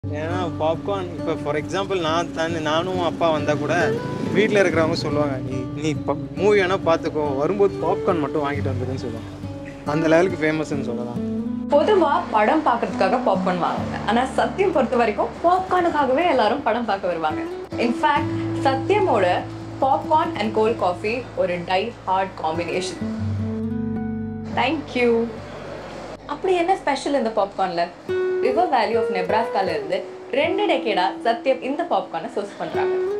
ஏன்னா பாப்கார்ன் இப்போ for example நான் தன் நானும் அப்பா வந்தால் கூட வீட்டில் இருக்கிறவங்க சொல்லுவாங்க நீ நீ மூவி வேணால் பார்த்துக்கோ வரும்போது பாப்கார்ன் மட்டும் வாங்கிட்டு வந்துருன்னு சொல்லுவாங்க அந்த லெவலுக்கு ஃபேமஸ்ன்னு சொல்லலாம் பொதுவா படம் பார்க்கறதுக்காக பாப்கார்ன் வாங்குவாங்க ஆனா சத்தியம் பொறுத்த வரைக்கும் பாப்கார்னுக்காகவே எல்லாரும் படம் பார்க்க வருவாங்க இன்ஃபேக்ட் சத்தியமோட பாப்கார்ன் அண்ட் கோல்ட் காஃபி ஒரு டை ஹார்ட் காம்பினேஷன் தேங்க்யூ அப்படி என்ன ஸ்பெஷல் இந்த பாப்கார்ன்ல ரிவர் வேலி ஆஃப் நெப்ராஸ்கால இருந்து ரெண்டு டெக்கேடா சத்யம் இந்த பாப்கார்னை சோர்ஸ் பண்றாங்க